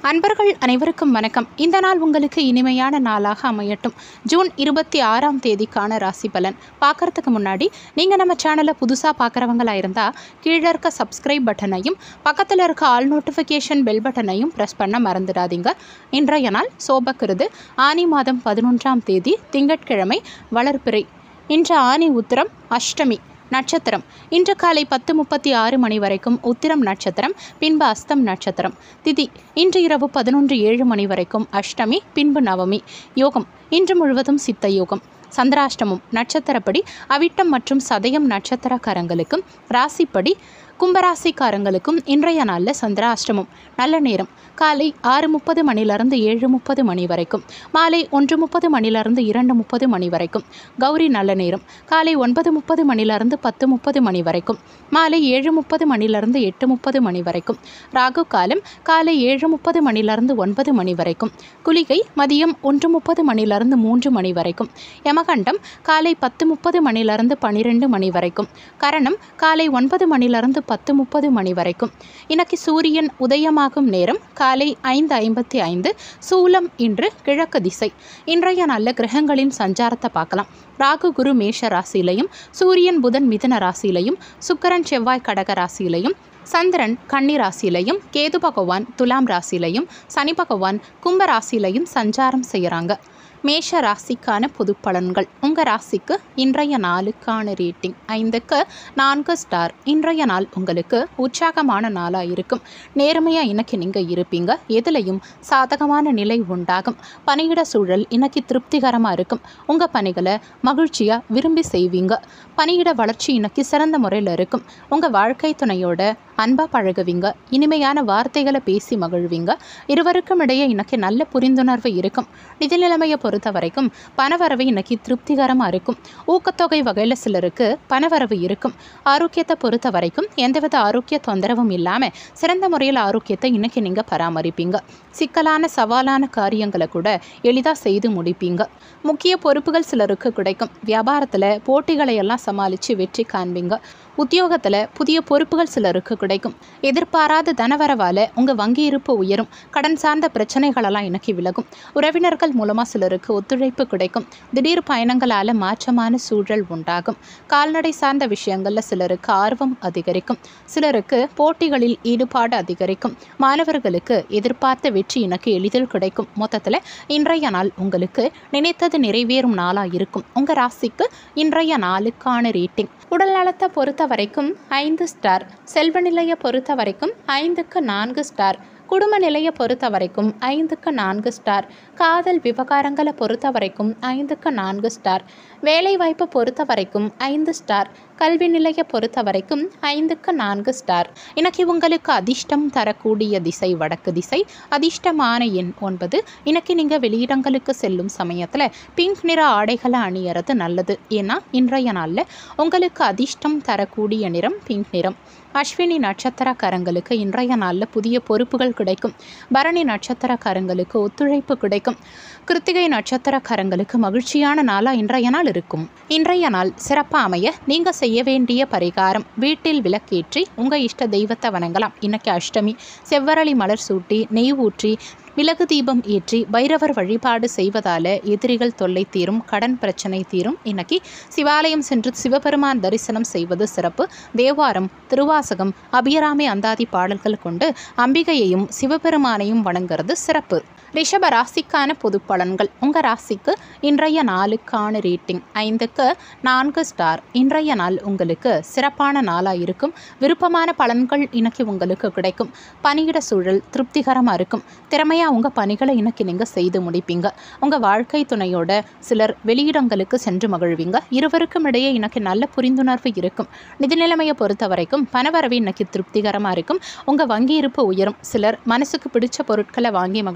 அன்பர்கள் அனைவருக்கும் வணக்கம் இந்த நாள் உங்களுக்கு இனிமையான நாளாக அமையட்டும் ஜூன் இருபத்தி ஆறாம் தேதிக்கான ராசி பலன் பார்க்கறதுக்கு முன்னாடி நீங்கள் நம்ம சேனலை புதுசாக பார்க்குறவங்களா இருந்தால் கீழே இருக்க சப்ஸ்கிரைப் பட்டனையும் பக்கத்தில் இருக்க ஆல் நோட்டிஃபிகேஷன் பெல் பட்டனையும் ப்ரெஸ் பண்ண மறந்துடாதீங்க இன்றைய நாள் சோபக்கிருது ஆனி மாதம் பதினொன்றாம் தேதி திங்கட்கிழமை வளர்பிறை இன்று ஆனி உத்திரம் அஷ்டமி நட்சத்திரம் இன்று காலை பத்து முப்பத்தி ஆறு மணி வரைக்கும் உத்திரம் நட்சத்திரம் பின்பு அஸ்தம் நட்சத்திரம் திதி இன்று இரவு பதினொன்று ஏழு மணி வரைக்கும் அஷ்டமி பின்பு நவமி யோகம் இன்று முழுவதும் சித்த யோகம் சந்திராஷ்டமம் நட்சத்திரப்படி அவிட்டம் மற்றும் சதயம் நட்சத்திரக்காரங்களுக்கும் ராசிப்படி கும்பராசிக்காரங்களுக்கும் இன்றைய நாளில் சந்திராஷ்டமம் நல்ல நேரம் காலை ஆறு முப்பது மணிலிருந்து ஏழு முப்பது மணி வரைக்கும் மாலை ஒன்று முப்பது மணிலிருந்து இரண்டு முப்பது மணி வரைக்கும் கௌரி நல்ல நேரம் காலை ஒன்பது முப்பது மணிலிருந்து பத்து முப்பது மணி வரைக்கும் மாலை ஏழு முப்பது மணிலிருந்து எட்டு முப்பது மணி வரைக்கும் ராகு காலம் காலை ஏழு முப்பது மணிலிருந்து ஒன்பது மணி வரைக்கும் குளிகை மதியம் ஒன்று முப்பது மணிலிருந்து மூன்று மணி வரைக்கும் யமகண்டம் காலை பத்து முப்பது மணிலிருந்து பன்னிரெண்டு மணி வரைக்கும் கரணம் காலை ஒன்பது மணிலிருந்து பத்து முப்பது மணி வரைக்கும் இன்னைக்கு சூரியன் உதயமாகும் நேரம் காலை ஐந்து ஐம்பத்தி ஐந்து சூலம் இன்று கிழக்கு திசை இன்றைய நல்ல கிரகங்களின் சஞ்சாரத்தை பார்க்கலாம் ராகு குரு மேஷ ராசியிலையும் சூரியன் புதன் மிதுன ராசியிலையும் சுக்கிரன் செவ்வாய் கடக ராசியிலையும் சந்திரன் கன்னி ராசியிலையும் கேது பகவான் துலாம் ராசியிலையும் சனி பகவான் கும்ப ராசியிலையும் சஞ்சாரம் செய்கிறாங்க மேஷ ராசிக்கான பொது பலன்கள் உங்கள் ராசிக்கு இன்றைய நாளுக்கான ரேட்டிங் ஐந்துக்கு நான்கு ஸ்டார் இன்றைய நாள் உங்களுக்கு உற்சாகமான நாளாக இருக்கும் நேர்மையாக இன்னைக்கு நீங்கள் இருப்பீங்க எதுலையும் சாதகமான நிலை உண்டாகும் பணியிட சூழல் இன்னைக்கு திருப்திகரமாக இருக்கும் உங்கள் பணிகளை மகிழ்ச்சியாக விரும்பி செய்வீங்க பணியிட வளர்ச்சி இன்னைக்கு சிறந்த முறையில் இருக்கும் உங்கள் வாழ்க்கை துணையோட அன்பாக பழகுவீங்க இனிமையான வார்த்தைகளை பேசி மகிழ்வீங்க இருவருக்கும் இடையே இன்னைக்கு நல்ல புரிந்துணர்வு இருக்கும் நிதி நிலைமையை பொறுத்த வரைக்கும் பணவரவு இன்னைக்கு திருப்திகரமாக இருக்கும் ஊக்கத்தொகை வகையில் சிலருக்கு பணவரவு இருக்கும் ஆரோக்கியத்தை பொறுத்த வரைக்கும் எந்தவித ஆரோக்கிய தொந்தரவும் இல்லாமல் சிறந்த முறையில் ஆரோக்கியத்தை இன்னைக்கு நீங்கள் பராமரிப்பீங்க சிக்கலான சவாலான காரியங்களை கூட எளிதாக செய்து முடிப்பீங்க முக்கிய பொறுப்புகள் சிலருக்கு கிடைக்கும் வியாபாரத்தில் போட்டிகளை எல்லாம் சமாளித்து வெற்றி காண்பீங்க உத்தியோகத்தில் புதிய பொறுப்புகள் சிலருக்கு கிடைக்கும் எதிர்பாராத தனவரவால் உங்கள் வங்கி இருப்பு உயரும் கடன் சார்ந்த பிரச்சனைகளெல்லாம் இன்னைக்கு விலகும் உறவினர்கள் மூலமாக சிலருக்கு ஒத்துழைப்பு கிடைக்கும் திடீர் பயணங்களால் மாற்றமான சூழல் உண்டாகும் கால்நடை சார்ந்த விஷயங்களில் சிலருக்கு ஆர்வம் அதிகரிக்கும் சிலருக்கு போட்டிகளில் ஈடுபாடு அதிகரிக்கும் மாணவர்களுக்கு எதிர்பார்த்த வெற்றி எனக்கு எளிதில் கிடைக்கும் மொத்தத்தில் இன்றைய நாள் உங்களுக்கு நினைத்தது நிறைவேறும் நாளாக இருக்கும் உங்கள் ராசிக்கு இன்றைய நாளுக்கான ரேட்டிங் உடல் நலத்தை பொறுத்த வரைக்கும் ஐந்து ஸ்டார் செல்வ நிலையை பொறுத்த வரைக்கும் ஐந்துக்கு நான்கு ஸ்டார் குடும்ப நிலையை பொறுத்த வரைக்கும் ஐந்துக்கு நான்கு ஸ்டார் காதல் விவகாரங்களை பொறுத்த வரைக்கும் ஐந்துக்கு நான்கு ஸ்டார் வேலை வாய்ப்பை பொறுத்த வரைக்கும் ஐந்து ஸ்டார் கல்வி நிலையை பொறுத்த வரைக்கும் ஐந்துக்கு நான்கு ஸ்டார் இன்னைக்கு உங்களுக்கு அதிர்ஷ்டம் தரக்கூடிய திசை வடக்கு திசை அதிர்ஷ்டமான எண் ஒன்பது இன்னைக்கு நீங்கள் வெளியிடங்களுக்கு செல்லும் சமயத்தில் பிங்க் நிற ஆடைகளை அணியறது நல்லது ஏன்னா இன்றைய நாளில் உங்களுக்கு அதிர்ஷ்டம் தரக்கூடிய நிறம் பிங்க் நிறம் அஸ்வினி நட்சத்திரக்காரங்களுக்கு இன்றைய நாளில் புதிய பொறுப்புகள் கிடைக்கும் பரணி நட்சத்திரக்காரங்களுக்கு ஒத்துழைப்பு கிடைக்கும் கிருத்திகை நட்சத்திரக்காரங்களுக்கு மகிழ்ச்சியான நாளாக இன்றைய நாள் இருக்கும் இன்றைய நாள் சிறப்பாக அமைய நீங்கள் செய்ய வேண்டிய பரிகாரம் வீட்டில் விளக்கேற்றி உங்கள் இஷ்ட தெய்வத்தை வணங்கலாம் இன்னைக்கு அஷ்டமி செவ்வரளி மலர் சூட்டி நெய் ஊற்றி விலகு தீபம் ஏற்றி பைரவர் வழிபாடு செய்வதால எதிரிகள் தொல்லை தீரும் கடன் பிரச்சனை தீரும் இன்னைக்கு சிவாலயம் சென்று சிவபெருமான் தரிசனம் செய்வது சிறப்பு தேவாரம் திருவாசகம் அபியராமி அந்தாதி பாடல்கள் கொண்டு அம்பிகையையும் சிவபெருமானையும் வணங்குறது சிறப்பு ரிஷப ராசிக்கான பொது பலன்கள் உங்கள் ராசிக்கு இன்றைய நாளுக்கான ரேட்டிங் ஐந்துக்கு நான்கு ஸ்டார் இன்றைய நாள் உங்களுக்கு சிறப்பான நாளாக இருக்கும் விருப்பமான பலன்கள் இன்னைக்கு உங்களுக்கு கிடைக்கும் பணியிட சூழல் திருப்திகரமாக இருக்கும் திறமையாக உங்கள் பணிகளை இன்னைக்கு நீங்கள் செய்து முடிப்பீங்க உங்கள் வாழ்க்கை துணையோட சிலர் வெளியிடங்களுக்கு சென்று மகிழ்வீங்க இருவருக்கும் இடையே இன்னைக்கு நல்ல புரிந்துணர்வு இருக்கும் நிதி நிலைமையை பொறுத்த வரைக்கும் பணவரவு இன்னைக்கு திருப்திகரமாக இருக்கும் உங்கள் வங்கி இருப்பு உயரும் சிலர் மனசுக்கு பிடிச்ச பொருட்களை வாங்கி மகிழ்வீங்க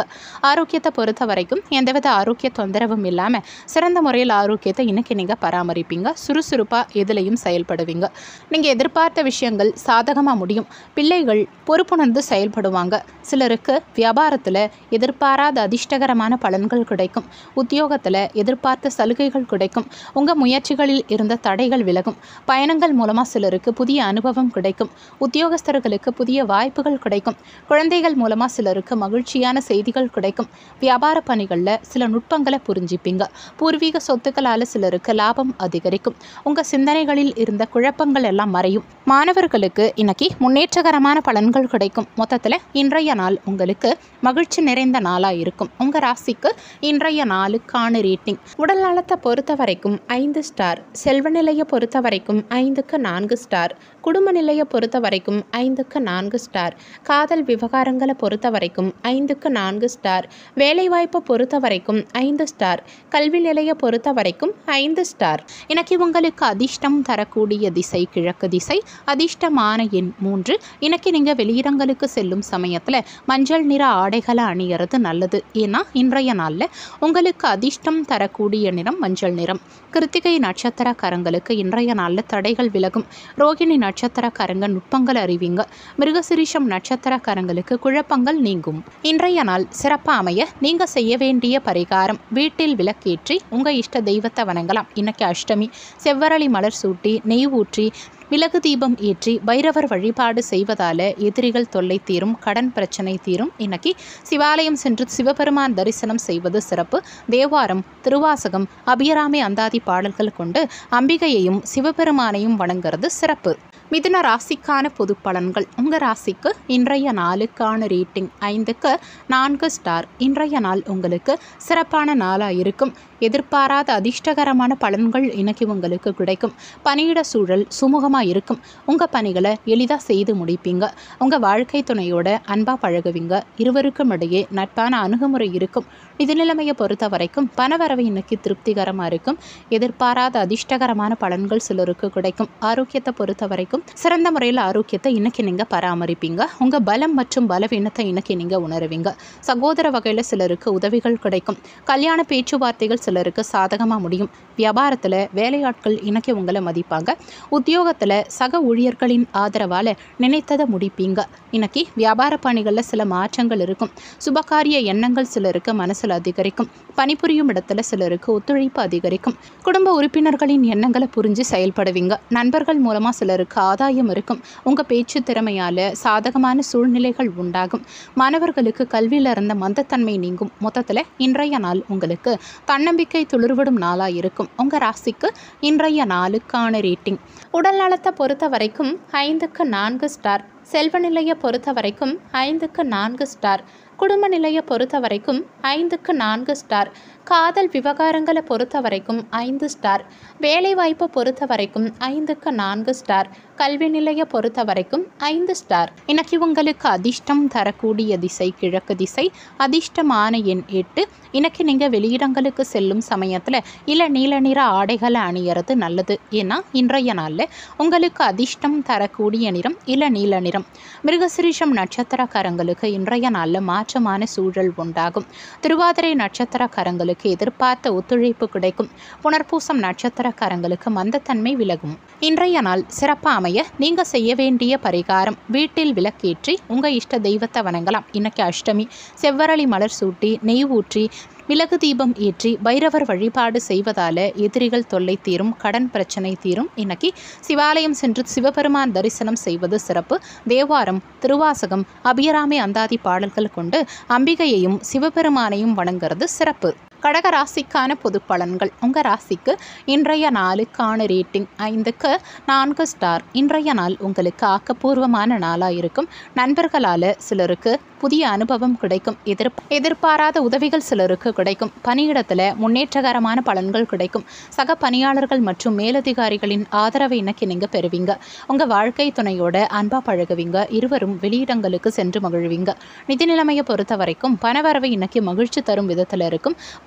ஆரோக்கியத்தை பொறுத்த வரைக்கும் எந்தவித ஆரோக்கிய தொந்தரவும் இல்லாமல் சிறந்த முறையில் ஆரோக்கியத்தை இன்னைக்கு நீங்கள் பராமரிப்பீங்க சுறுசுறுப்பாக எதுலையும் செயல்படுவீங்க நீங்கள் எதிர்பார்த்த விஷயங்கள் சாதகமாக முடியும் பிள்ளைகள் பொறுப்புணர்ந்து செயல்படுவாங்க சிலருக்கு வியாபாரத்தில் எதிர்பாராத அதிர்ஷ்டகரமான பலன்கள் கிடைக்கும் உத்தியோகத்தில் எதிர்பார்த்த சலுகைகள் கிடைக்கும் உங்கள் முயற்சிகளில் இருந்த தடைகள் விலகும் பயணங்கள் மூலமாக சிலருக்கு புதிய அனுபவம் கிடைக்கும் உத்தியோகஸ்தர்களுக்கு புதிய வாய்ப்புகள் கிடைக்கும் குழந்தைகள் மூலமாக சிலருக்கு மகிழ்ச்சியான செய்திகள் கிடைக்கும் வியாபார பணிகளில் சில நுட்பங்களை புரிஞ்சிப்பீங்க பூர்வீக சொத்துக்களால் சிலருக்கு லாபம் அதிகரிக்கும் உங்கள் சிந்தனைகளில் இருந்த குழப்பங்கள் எல்லாம் மறையும் மாணவர்களுக்கு இன்னைக்கு முன்னேற்றகரமான பலன்கள் கிடைக்கும் மொத்தத்தில் இன்றைய நாள் உங்களுக்கு மகிழ்ச்சி நிறைந்த நாளாக இருக்கும் உங்கள் ராசிக்கு இன்றைய நாளுக்கான ரேட்டிங் உடல் நலத்தை பொறுத்த வரைக்கும் ஐந்து ஸ்டார் செல்வ நிலையை பொறுத்த வரைக்கும் ஐந்துக்கு நான்கு ஸ்டார் குடும்ப நிலையை பொறுத்த வரைக்கும் ஐந்துக்கு நான்கு ஸ்டார் காதல் விவகாரங்களை பொறுத்த வரைக்கும் ஐந்துக்கு நான்கு ஸ்டார் வேலைவாய்ப்பை பொறுத்த வரைக்கும் ஐந்து ஸ்டார் கல்வி நிலையை பொறுத்த வரைக்கும் ஐந்து ஸ்டார் இன்னைக்கு உங்களுக்கு அதிர்ஷ்டம் தரக்கூடிய திசை கிழக்கு திசை அதிர்ஷ்டமான எண் மூன்று இன்னைக்கு நீங்கள் வெளியிடங்களுக்கு செல்லும் சமயத்தில் மஞ்சள் நிற ஆடைகளை அணியறது நல்லது ஏன்னா இன்றைய நாளில் உங்களுக்கு அதிர்ஷ்டம் தரக்கூடிய நிறம் மஞ்சள் நிறம் கிருத்திகை நட்சத்திரக்காரங்களுக்கு இன்றைய நாளில் தடைகள் விலகும் ரோகிணி நட்சத்திரக்காரங்க நுட்பங்கள் அறிவிங்க மிருகசிரீஷம் நட்சத்திரக்காரங்களுக்கு குழப்பங்கள் நீங்கும் இன்றைய நாள் சிறப்பாக அமைய நீங்கள் செய்ய வேண்டிய பரிகாரம் வீட்டில் விளக்கேற்றி உங்கள் இஷ்ட தெய்வத்தை வணங்கலாம் இன்னைக்கு அஷ்டமி செவ்வரளி மலர் சூட்டி நெய் ஊற்றி விலகு தீபம் ஏற்றி பைரவர் வழிபாடு செய்வதால எதிரிகள் தொல்லை தீரும் கடன் பிரச்சனை தீரும் இன்னைக்கு சிவாலயம் சென்று சிவபெருமான் தரிசனம் செய்வது சிறப்பு தேவாரம் திருவாசகம் அபியராமி அந்தாதி பாடல்கள் கொண்டு அம்பிகையையும் சிவபெருமானையும் வணங்குறது சிறப்பு மிதுன ராசிக்கான பொது பலன்கள் உங்கள் ராசிக்கு இன்றைய நாளுக்கான ரேட்டிங் ஐந்துக்கு நான்கு ஸ்டார் இன்றைய நாள் உங்களுக்கு சிறப்பான நாளாக இருக்கும் எதிர்பாராத அதிர்ஷ்டகரமான பலன்கள் இன்னைக்கு உங்களுக்கு கிடைக்கும் பணியிட சூழல் சுமூகமாக இருக்கும் உங்கள் பணிகளை எளிதாக செய்து முடிப்பீங்க உங்கள் வாழ்க்கை துணையோட அன்பாக பழகுவீங்க இருவருக்கும் இடையே நட்பான அணுகுமுறை இருக்கும் நிதி நிலைமையை பொறுத்த வரைக்கும் பணவரவு இன்னைக்கு திருப்திகரமாக இருக்கும் எதிர்பாராத அதிர்ஷ்டகரமான பலன்கள் சிலருக்கு கிடைக்கும் ஆரோக்கியத்தை பொறுத்த வரைக்கும் சிறந்த முறையில் ஆரோக்கியத்தை இன்னைக்கு நீங்கள் பராமரிப்பீங்க உங்கள் பலம் மற்றும் பலவீனத்தை இன்னைக்கு நீங்கள் உணருவீங்க சகோதர வகையில் சிலருக்கு உதவிகள் கிடைக்கும் கல்யாண பேச்சுவார்த்தைகள் சிலருக்கு சாதகமாக முடியும் வியாபாரத்தில் வேலையாட்கள் இன்னைக்கு உங்களை மதிப்பாங்க உத்தியோகத்தில் சக ஊழியர்களின் ஆதரவால் நினைத்ததை முடிப்பீங்க இன்னைக்கு வியாபார பணிகளில் சில மாற்றங்கள் இருக்கும் சுபகாரிய எண்ணங்கள் சிலருக்கு மனசில் அதிகரிக்கும் பணிபுரியும் இடத்துல சிலருக்கு ஒத்துழைப்பு அதிகரிக்கும் குடும்ப உறுப்பினர்களின் எண்ணங்களை புரிஞ்சு செயல்படுவீங்க நண்பர்கள் மூலமாக சிலருக்கு ஆதாயம் இருக்கும் உங்கள் பேச்சு திறமையால் சாதகமான சூழ்நிலைகள் உண்டாகும் மாணவர்களுக்கு கல்வியில் இருந்த மந்தத்தன்மை நீங்கும் மொத்தத்தில் இன்றைய நாள் உங்களுக்கு தன்னம்பிக்கை துளிர்விடும் நாளாக இருக்கும் உங்கள் ராசிக்கு இன்றைய நாளுக்கான ரேட்டிங் உடல் நலத்தை பொறுத்த வரைக்கும் ஐந்துக்கு நான்கு ஸ்டார் செல்வ நிலையை பொறுத்த வரைக்கும் ஐந்துக்கு நான்கு ஸ்டார் குடும்ப நிலையை பொறுத்த வரைக்கும் ஐந்துக்கு நான்கு ஸ்டார் காதல் விவகாரங்களை பொறுத்த வரைக்கும் ஐந்து ஸ்டார் வேலைவாய்ப்பை பொறுத்த வரைக்கும் ஐந்துக்கு நான்கு ஸ்டார் கல்வி நிலையை பொறுத்த வரைக்கும் ஐந்து ஸ்டார் இன்னைக்கு உங்களுக்கு அதிர்ஷ்டம் தரக்கூடிய திசை கிழக்கு திசை அதிர்ஷ்டமான எண் எட்டு இன்னைக்கு நீங்கள் வெளியிடங்களுக்கு செல்லும் சமயத்தில் இல்லை நீல நிற ஆடைகளை அணியறது நல்லது ஏன்னா இன்றைய நாளில் உங்களுக்கு அதிர்ஷ்டம் தரக்கூடிய நிறம் இல்லை நீல நிறம் மிருகசிரீஷம் நட்சத்திரக்காரங்களுக்கு இன்றைய நாளில் மாற்றமான சூழல் உண்டாகும் திருவாதிரை நட்சத்திரக்காரங்களுக்கு எதிர்பார்த்த ஒத்துழைப்பு கிடைக்கும் புனர்பூசம் நட்சத்திரக்காரங்களுக்கு மந்தத்தன்மை விலகும் இன்றைய நாள் சிறப்பாக அமைய நீங்கள் செய்ய வேண்டிய பரிகாரம் வீட்டில் விளக்கேற்றி உங்கள் இஷ்ட தெய்வத்தை வணங்கலாம் இன்னைக்கு அஷ்டமி செவ்வரளி மலர் சூட்டி நெய் ஊற்றி விலகு தீபம் ஏற்றி பைரவர் வழிபாடு செய்வதால எதிரிகள் தொல்லை தீரும் கடன் பிரச்சனை தீரும் இன்னைக்கு சிவாலயம் சென்று சிவபெருமான் தரிசனம் செய்வது சிறப்பு தேவாரம் திருவாசகம் அபியராமி அந்தாதி பாடல்கள் கொண்டு அம்பிகையையும் சிவபெருமானையும் வணங்குறது சிறப்பு கடக ராசிக்கான பொது பலன்கள் உங்கள் ராசிக்கு இன்றைய நாளுக்கான ரேட்டிங் ஐந்துக்கு நான்கு ஸ்டார் இன்றைய நாள் உங்களுக்கு ஆக்கப்பூர்வமான நாளாக இருக்கும் நண்பர்களால் சிலருக்கு புதிய அனுபவம் கிடைக்கும் எதிர் எதிர்பாராத உதவிகள் சிலருக்கு கிடைக்கும் பணியிடத்தில் முன்னேற்றகரமான பலன்கள் கிடைக்கும் சக பணியாளர்கள் மற்றும் மேலதிகாரிகளின் ஆதரவை இன்னைக்கு நீங்கள் பெறுவீங்க உங்கள் வாழ்க்கை துணையோட அன்பா பழகுவீங்க இருவரும் வெளியிடங்களுக்கு சென்று மகிழ்வீங்க நிதி நிலைமையை பொறுத்த வரைக்கும் பணவரவை இன்னைக்கு மகிழ்ச்சி தரும் விதத்தில் இருக்கும்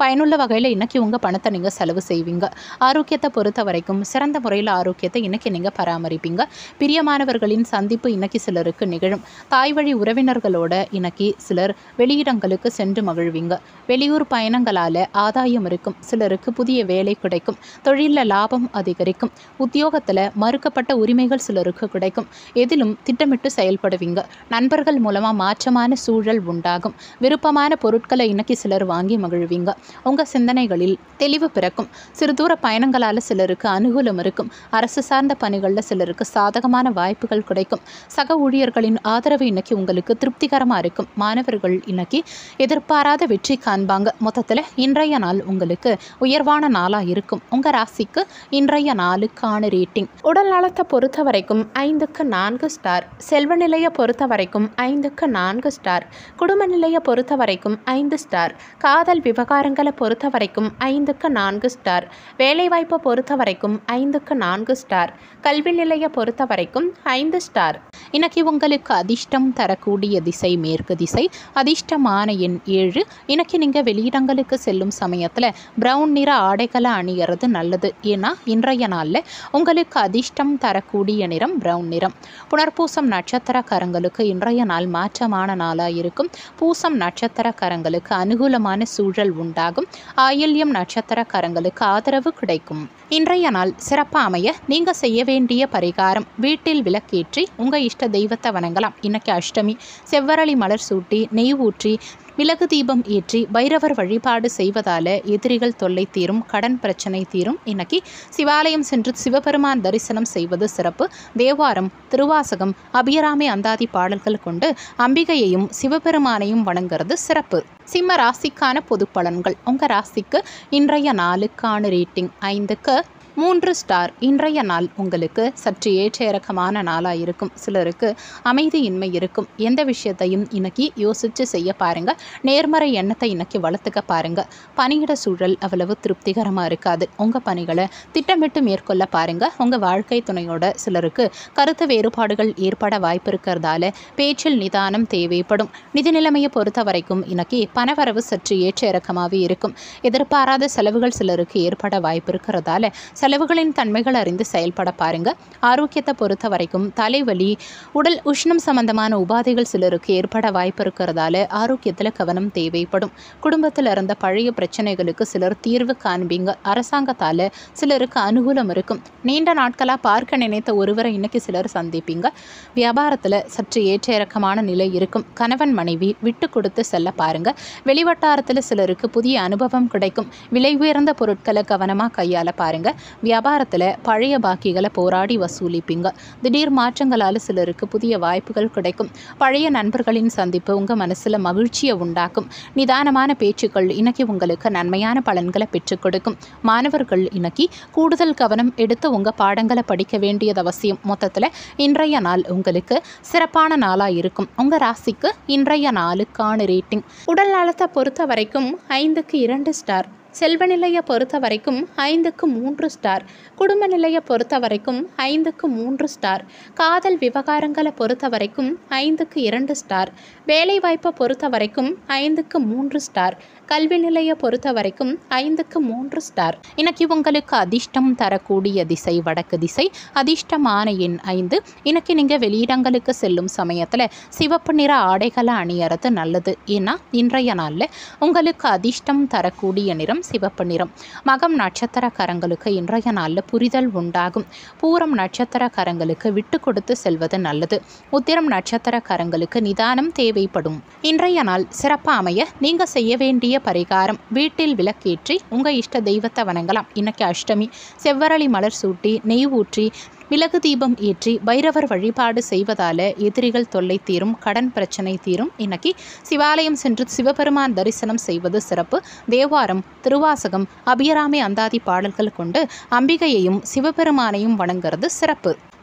பயனுள்ள வகையில் இன்னைக்கு உங்கள் பணத்தை நீங்கள் செலவு செய்வீங்க ஆரோக்கியத்தை பொறுத்த வரைக்கும் சிறந்த முறையில் ஆரோக்கியத்தை இன்னைக்கு நீங்கள் பராமரிப்பீங்க பிரியமானவர்களின் சந்திப்பு இன்னைக்கு சிலருக்கு நிகழும் தாய் வழி உறவினர்களோட இன்னைக்கு சிலர் வெளியிடங்களுக்கு சென்று மகிழ்வீங்க வெளியூர் பயணங்களால் ஆதாயம் இருக்கும் சிலருக்கு புதிய வேலை கிடைக்கும் தொழிலில் லாபம் அதிகரிக்கும் உத்தியோகத்தில் மறுக்கப்பட்ட உரிமைகள் சிலருக்கு கிடைக்கும் எதிலும் திட்டமிட்டு செயல்படுவீங்க நண்பர்கள் மூலமாக மாற்றமான சூழல் உண்டாகும் விருப்பமான பொருட்களை இன்னைக்கு சிலர் வாங்கி மகிழ்வீங்க உங்கள் சிந்தனைகளில் தெளிவு பிறக்கும் சிறு தூர பயணங்களால் சிலருக்கு அனுகூலம் இருக்கும் அரசு சார்ந்த பணிகளில் சிலருக்கு சாதகமான வாய்ப்புகள் கிடைக்கும் சக ஊழியர்களின் ஆதரவு இன்னைக்கு உங்களுக்கு திருப்திகரமாக இருக்கும் மாணவர்கள் இன்னைக்கு எதிர்பாராத வெற்றி காண்பாங்க மொத்தத்தில் இன்றைய நாள் உங்களுக்கு உயர்வான நாளாக இருக்கும் உங்கள் ராசிக்கு இன்றைய நாளுக்கான ரேட்டிங் உடல் நலத்தை பொறுத்த வரைக்கும் ஐந்துக்கு நான்கு ஸ்டார் செல்வ நிலையை பொறுத்த வரைக்கும் ஐந்துக்கு நான்கு ஸ்டார் குடும்ப நிலையை பொறுத்த வரைக்கும் ஐந்து ஸ்டார் காதல் விவகாரங்களை பொறுத்த வரைக்கும் ஐந்துக்கு நான்கு ஸ்டார் வேலைவாய்ப்பை பொறுத்த வரைக்கும் ஐந்துக்கு நான்கு ஸ்டார் கல்வி நிலையை பொறுத்த வரைக்கும் ஐந்து ஸ்டார் இன்னைக்கு உங்களுக்கு அதிர்ஷ்டம் தரக்கூடிய திசை மேற்கு திசை அதிர்ஷ்டமான எண் ஏழு இன்னைக்கு நீங்கள் வெளியிடங்களுக்கு செல்லும் சமயத்தில் ப்ரௌன் நிற ஆடைகளை அணியறது நல்லது ஏன்னா இன்றைய நாளில் உங்களுக்கு அதிர்ஷ்டம் தரக்கூடிய நிறம் ப்ரௌன் நிறம் புனர்பூசம் நட்சத்திரக்காரங்களுக்கு இன்றைய நாள் மாற்றமான நாளாக இருக்கும் பூசம் நட்சத்திரக்காரங்களுக்கு அனுகூலமான சூழல் உண்டாகும் ஆயில்யம் நட்சத்திரக்காரங்களுக்கு ஆதரவு கிடைக்கும் இன்றைய நாள் சிறப்பாக அமைய நீங்கள் செய்ய வேண்டிய பரிகாரம் வீட்டில் விளக்கேற்றி உங்கள் இஷ்ட தெய்வத்தை வணங்கலாம் இன்னைக்கு அஷ்டமி செவ்வரளி மலர் சூட்டி நெய் ஊற்றி விலகு தீபம் ஏற்றி பைரவர் வழிபாடு செய்வதால எதிரிகள் தொல்லை தீரும் கடன் பிரச்சனை தீரும் இன்னைக்கு சிவாலயம் சென்று சிவபெருமான் தரிசனம் செய்வது சிறப்பு தேவாரம் திருவாசகம் அபியராமி அந்தாதி பாடல்கள் கொண்டு அம்பிகையையும் சிவபெருமானையும் வணங்குறது சிறப்பு சிம்ம ராசிக்கான பொது பலன்கள் உங்கள் ராசிக்கு இன்றைய நாளுக்கான ரேட்டிங் ஐந்துக்கு மூன்று ஸ்டார் இன்றைய நாள் உங்களுக்கு சற்று ஏற்ற இறக்கமான நாளாக இருக்கும் சிலருக்கு அமைதியின்மை இருக்கும் எந்த விஷயத்தையும் இன்னைக்கு யோசித்து செய்ய பாருங்க நேர்மறை எண்ணத்தை இன்னைக்கு வளர்த்துக்க பாருங்க பணியிட சூழல் அவ்வளவு திருப்திகரமாக இருக்காது உங்கள் பணிகளை திட்டமிட்டு மேற்கொள்ள பாருங்க உங்கள் வாழ்க்கை துணையோட சிலருக்கு கருத்து வேறுபாடுகள் ஏற்பட வாய்ப்பு இருக்கிறதால பேச்சில் நிதானம் தேவைப்படும் நிதி நிலைமையை பொறுத்த வரைக்கும் இன்னைக்கு பணவரவு சற்று ஏற்ற இறக்கமாகவே இருக்கும் எதிர்பாராத செலவுகள் சிலருக்கு ஏற்பட வாய்ப்பு இருக்கிறதால செலவுகளின் தன்மைகள் அறிந்து செயல்பட பாருங்க ஆரோக்கியத்தை பொறுத்த வரைக்கும் தலைவலி உடல் உஷ்ணம் சம்பந்தமான உபாதைகள் சிலருக்கு ஏற்பட வாய்ப்பு இருக்கிறதால ஆரோக்கியத்தில் கவனம் தேவைப்படும் குடும்பத்தில் இருந்த பழைய பிரச்சனைகளுக்கு சிலர் தீர்வு காண்பீங்க அரசாங்கத்தால் சிலருக்கு அனுகூலம் இருக்கும் நீண்ட நாட்களாக பார்க்க நினைத்த ஒருவரை இன்னைக்கு சிலர் சந்திப்பீங்க வியாபாரத்தில் சற்று ஏற்ற இறக்கமான நிலை இருக்கும் கணவன் மனைவி விட்டு கொடுத்து செல்ல பாருங்க வெளிவட்டாரத்தில் சிலருக்கு புதிய அனுபவம் கிடைக்கும் விலை உயர்ந்த பொருட்களை கவனமாக கையாள பாருங்க வியாபாரத்தில் பழைய பாக்கிகளை போராடி வசூலிப்பீங்க திடீர் மாற்றங்களால் சிலருக்கு புதிய வாய்ப்புகள் கிடைக்கும் பழைய நண்பர்களின் சந்திப்பு உங்கள் மனசில் மகிழ்ச்சியை உண்டாக்கும் நிதானமான பேச்சுக்கள் இன்னைக்கு உங்களுக்கு நன்மையான பலன்களை பெற்றுக் கொடுக்கும் மாணவர்கள் இன்னைக்கு கூடுதல் கவனம் எடுத்து உங்கள் பாடங்களை படிக்க வேண்டியது அவசியம் மொத்தத்தில் இன்றைய நாள் உங்களுக்கு சிறப்பான நாளாக இருக்கும் உங்கள் ராசிக்கு இன்றைய நாளுக்கான ரேட்டிங் உடல் நலத்தை பொறுத்த வரைக்கும் ஐந்துக்கு இரண்டு ஸ்டார் செல்வ நிலையை பொறுத்த வரைக்கும் ஐந்துக்கு மூன்று ஸ்டார் குடும்ப நிலையை பொறுத்த வரைக்கும் ஐந்துக்கு மூன்று ஸ்டார் காதல் விவகாரங்களை பொறுத்த வரைக்கும் ஐந்துக்கு இரண்டு ஸ்டார் வேலைவாய்ப்பை பொறுத்த வரைக்கும் ஐந்துக்கு மூன்று ஸ்டார் கல்வி நிலையை பொறுத்த வரைக்கும் ஐந்துக்கு மூன்று ஸ்டார் இன்னைக்கு உங்களுக்கு அதிர்ஷ்டம் தரக்கூடிய திசை வடக்கு திசை அதிர்ஷ்டமான எண் ஐந்து இன்னைக்கு நீங்கள் வெளியிடங்களுக்கு செல்லும் சமயத்தில் சிவப்பு நிற ஆடைகளை அணியறது நல்லது ஏன்னா இன்றைய நாளில் உங்களுக்கு அதிர்ஷ்டம் தரக்கூடிய நிறம் சிவப்பு நிறம் மகம் நட்சத்திரக்காரங்களுக்கு இன்றைய நாளில் புரிதல் உண்டாகும் பூரம் நட்சத்திரக்காரங்களுக்கு விட்டு கொடுத்து செல்வது நல்லது உத்திரம் நட்சத்திரக்காரங்களுக்கு நிதானம் தேவைப்படும் இன்றைய நாள் சிறப்பாக அமைய நீங்கள் செய்ய வேண்டிய பரிகாரம் வீட்டில் விளக்கேற்றி உங்கள் இஷ்ட தெய்வத்தை வணங்கலாம் இன்னைக்கு அஷ்டமி செவ்வரளி மலர் சூட்டி நெய் ஊற்றி விலகு தீபம் ஏற்றி பைரவர் வழிபாடு செய்வதால எதிரிகள் தொல்லை தீரும் கடன் பிரச்சனை தீரும் இன்னைக்கு சிவாலயம் சென்று சிவபெருமான் தரிசனம் செய்வது சிறப்பு தேவாரம் திருவாசகம் அபியராமி அந்தாதி பாடல்கள் கொண்டு அம்பிகையையும் சிவபெருமானையும் வணங்குறது சிறப்பு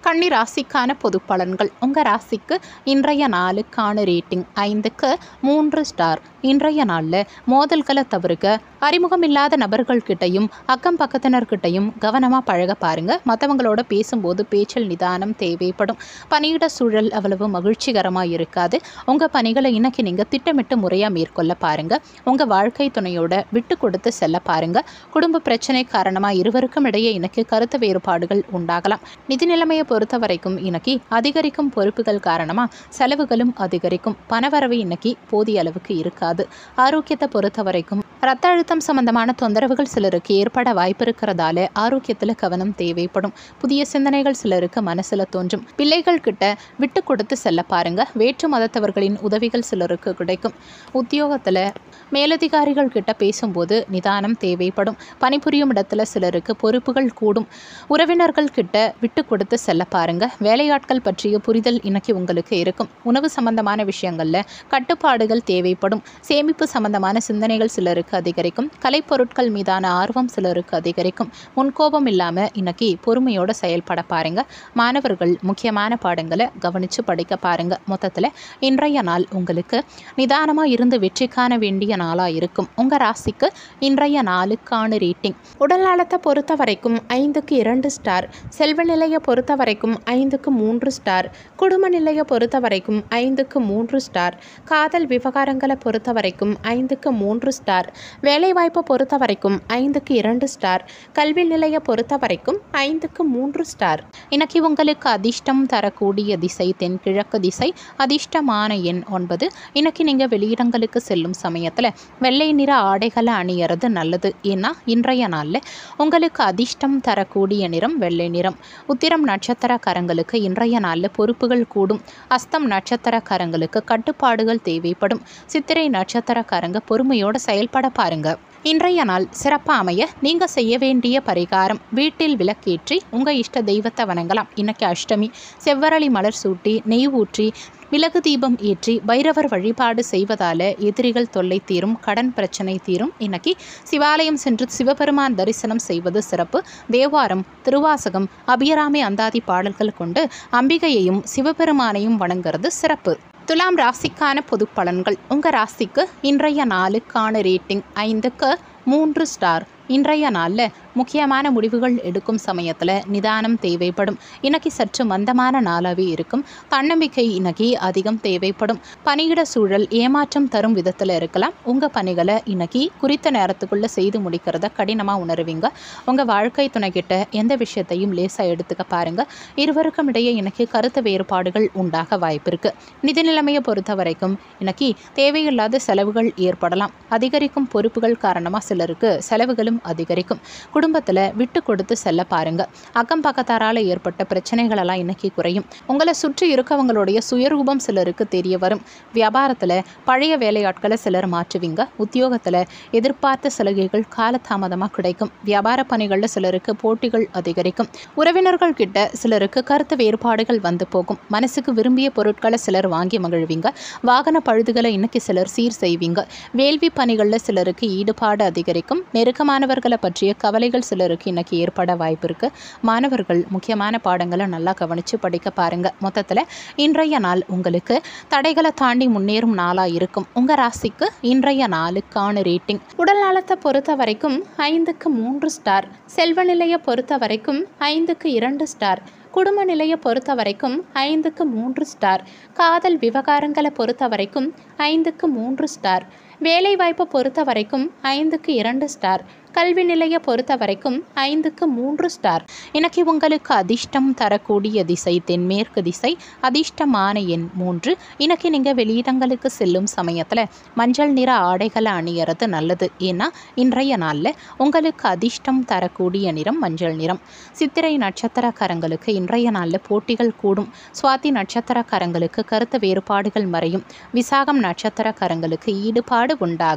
கன்னி ராசிக்கான பொது பலன்கள் உங்கள் ராசிக்கு இன்றைய நாளுக்கான ரேட்டிங் ஐந்துக்கு மூன்று ஸ்டார் இன்றைய நாளில் மோதல்களை தவிர்க்க அறிமுகம் இல்லாத நபர்கள்கிட்டையும் அக்கம் பக்கத்தினர்கிட்டையும் கவனமாக பழக பாருங்க மற்றவங்களோட பேசும்போது பேச்சில் நிதானம் தேவைப்படும் பணியிட சூழல் அவ்வளவு மகிழ்ச்சிகரமாக இருக்காது உங்கள் பணிகளை இன்னைக்கு நீங்கள் திட்டமிட்டு முறையாக மேற்கொள்ள பாருங்க உங்கள் வாழ்க்கை துணையோட விட்டு கொடுத்து செல்ல பாருங்க குடும்ப பிரச்சனை காரணமாக இருவருக்கும் இடையே இன்னைக்கு கருத்து வேறுபாடுகள் உண்டாகலாம் நிதி நிலைமையை பொறுத்த வரைக்கும் இன்னைக்கு அதிகரிக்கும் பொறுப்புகள் காரணமாக செலவுகளும் அதிகரிக்கும் பணவரவு இன்னைக்கு போதிய அளவுக்கு இருக்காது ஆரோக்கியத்தை பொறுத்த வரைக்கும் ரத்த அழுத்தம் சம்பந்தமான தொந்தரவுகள் சிலருக்கு ஏற்பட வாய்ப்பு இருக்கிறதால ஆரோக்கியத்தில் கவனம் தேவைப்படும் புதிய சிந்தனைகள் சிலருக்கு மனசில் தோன்றும் பிள்ளைகள் கிட்ட விட்டு கொடுத்து செல்ல பாருங்க வேற்று மதத்தவர்களின் உதவிகள் சிலருக்கு கிடைக்கும் உத்தியோகத்தில் மேலதிகாரிகள் கிட்ட பேசும்போது நிதானம் தேவைப்படும் பணிபுரியும் இடத்துல சிலருக்கு பொறுப்புகள் கூடும் உறவினர்கள் கிட்ட விட்டு கொடுத்து செல்ல பாருங்க வேலையாட்கள் பற்றிய புரிதல் இன்னைக்கு உங்களுக்கு இருக்கும் உணவு சம்பந்தமான விஷயங்கள்ல கட்டுப்பாடுகள் தேவைப்படும் சேமிப்பு சம்பந்தமான சிந்தனைகள் சிலருக்கு அதிகரிக்கும் கலைப்பொருட்கள் மீதான ஆர்வம் சிலருக்கு அதிகரிக்கும் முன்கோபம் இல்லாமல் இன்னைக்கு பொறுமையோட செயல்பட பாருங்க மாணவர்கள் முக்கியமான பாடங்களை கவனித்து படிக்க பாருங்க மொத்தத்தில் இன்றைய நாள் உங்களுக்கு நிதானமாக இருந்து வெற்றி காண வேண்டிய நாளாக இருக்கும் உங்கள் ராசிக்கு இன்றைய நாளுக்கான ரேட்டிங் உடல் நலத்தை பொறுத்த வரைக்கும் ஐந்துக்கு இரண்டு ஸ்டார் செல்வ நிலையை பொறுத்த வரைக்கும் ஐந்துக்கு மூன்று ஸ்டார் குடும்ப நிலையை பொறுத்த வரைக்கும் ஐந்துக்கு மூன்று ஸ்டார் காதல் விவகாரங்களை பொறுத்த வரைக்கும் ஐந்துக்கு மூன்று ஸ்டார் வேலைவாய்ப்பை பொறுத்த வரைக்கும் ஐந்துக்கு இரண்டு ஸ்டார் கல்வி நிலையை பொறுத்த வரைக்கும் ஐந்துக்கு மூன்று ஸ்டார் இன்னைக்கு உங்களுக்கு அதிர்ஷ்டம் தரக்கூடிய திசை தென்கிழக்கு திசை அதிர்ஷ்டமான எண் ஒன்பது இன்னைக்கு நீங்கள் வெளியிடங்களுக்கு செல்லும் சமயத்தில் வெள்ளை நிற ஆடைகளை அணியறது நல்லது ஏன்னா இன்றைய நாளில் உங்களுக்கு அதிர்ஷ்டம் தரக்கூடிய நிறம் வெள்ளை நிறம் உத்திரம் நட்சத்திரக்காரங்களுக்கு இன்றைய நாளில் பொறுப்புகள் கூடும் அஸ்தம் நட்சத்திரக்காரங்களுக்கு கட்டுப்பாடுகள் தேவைப்படும் சித்திரை நட்சத்திரக்காரங்க பொறுமையோடு செயல்பட பாருங்க இன்றைய நாள் சிறப்பாக அமைய நீங்கள் செய்ய வேண்டிய பரிகாரம் வீட்டில் விளக்கேற்றி உங்கள் இஷ்ட தெய்வத்தை வணங்கலாம் இன்னைக்கு அஷ்டமி செவ்வரளி மலர் சூட்டி நெய் ஊற்றி மிளகு தீபம் ஏற்றி பைரவர் வழிபாடு செய்வதால எதிரிகள் தொல்லை தீரும் கடன் பிரச்சனை தீரும் இன்னைக்கு சிவாலயம் சென்று சிவபெருமான் தரிசனம் செய்வது சிறப்பு தேவாரம் திருவாசகம் அபியராமி அந்தாதி பாடல்கள் கொண்டு அம்பிகையையும் சிவபெருமானையும் வணங்குறது சிறப்பு துலாம் ராசிக்கான பொது பலன்கள் உங்கள் ராசிக்கு இன்றைய நாளுக்கான ரேட்டிங் ஐந்துக்கு மூன்று ஸ்டார் இன்றைய நாளில் முக்கியமான முடிவுகள் எடுக்கும் சமயத்தில் நிதானம் தேவைப்படும் இன்னைக்கு சற்று மந்தமான நாளாகவே இருக்கும் தன்னம்பிக்கை இன்னைக்கு அதிகம் தேவைப்படும் பணியிட சூழல் ஏமாற்றம் தரும் விதத்தில் இருக்கலாம் உங்கள் பணிகளை இன்னைக்கு குறித்த நேரத்துக்குள்ளே செய்து முடிக்கிறத கடினமாக உணருவீங்க உங்கள் வாழ்க்கை துணைக்கிட்ட எந்த விஷயத்தையும் லேசாக எடுத்துக்க பாருங்கள் இருவருக்கும் இடையே இன்னைக்கு கருத்து வேறுபாடுகள் உண்டாக வாய்ப்பு இருக்கு நிதி நிலைமையை பொறுத்த வரைக்கும் இன்னைக்கு தேவையில்லாத செலவுகள் ஏற்படலாம் அதிகரிக்கும் பொறுப்புகள் காரணமாக சிலருக்கு செலவுகளும் அதிகரிக்கும் குடும்பத்தில் விட்டு கொடுத்து செல்ல பாருங்க அக்கம் பக்கத்தாரால் ஏற்பட்ட பிரச்சனைகள் எல்லாம் இன்னைக்கு குறையும் உங்களை சுற்றி இருக்கவங்களுடைய சுயரூபம் சிலருக்கு தெரிய வரும் வியாபாரத்தில் பழைய வேலையாட்களை சிலர் மாற்றுவீங்க உத்தியோகத்தில் எதிர்பார்த்த சலுகைகள் காலதாமதமாக கிடைக்கும் வியாபார பணிகளில் சிலருக்கு போட்டிகள் அதிகரிக்கும் உறவினர்கள் கிட்ட சிலருக்கு கருத்து வேறுபாடுகள் வந்து போகும் மனசுக்கு விரும்பிய பொருட்களை சிலர் வாங்கி மகிழ்வீங்க வாகன பழுதுகளை இன்னைக்கு சிலர் சீர் செய்வீங்க வேள்வி பணிகளில் சிலருக்கு ஈடுபாடு அதிகரிக்கும் நெருக்கமானவர்களை பற்றிய கவலைகள் சிலருக்கு இன்னைக்கு ஏற்பட வாய்ப்பு இருக்கு மாணவர்கள் முக்கியமான பாடங்களை நல்லா கவனித்து படிக்க பாருங்க மொத்தத்தில் இன்றைய நாள் உங்களுக்கு தடைகளை தாண்டி முன்னேறும் நாளாக இருக்கும் உங்கள் ராசிக்கு இன்றைய நாளுக்கான ரேட்டிங் உடல் நலத்தை பொறுத்த வரைக்கும் ஐந்துக்கு மூன்று ஸ்டார் செல்வ நிலையை பொறுத்த வரைக்கும் ஐந்துக்கு இரண்டு ஸ்டார் குடும்ப நிலையை பொறுத்த வரைக்கும் ஐந்துக்கு மூன்று ஸ்டார் காதல் விவகாரங்களை பொறுத்த வரைக்கும் ஐந்துக்கு மூன்று ஸ்டார் வேலைவாய்ப்பை பொறுத்த வரைக்கும் ஐந்துக்கு இரண்டு ஸ்டார் கல்வி நிலையை பொறுத்த வரைக்கும் ஐந்துக்கு மூன்று ஸ்டார் இன்னைக்கு உங்களுக்கு அதிர்ஷ்டம் தரக்கூடிய திசை தென்மேற்கு திசை அதிர்ஷ்டமான எண் மூன்று இன்னைக்கு நீங்கள் வெளியிடங்களுக்கு செல்லும் சமயத்தில் மஞ்சள் நிற ஆடைகளை அணியறது நல்லது ஏன்னா இன்றைய நாளில் உங்களுக்கு அதிர்ஷ்டம் தரக்கூடிய நிறம் மஞ்சள் நிறம் சித்திரை நட்சத்திரக்காரங்களுக்கு இன்றைய நாளில் போட்டிகள் கூடும் சுவாதி நட்சத்திரக்காரங்களுக்கு கருத்து வேறுபாடுகள் மறையும் விசாகம் நட்சத்திரக்காரங்களுக்கு ஈடுபாடு உண்டாகும்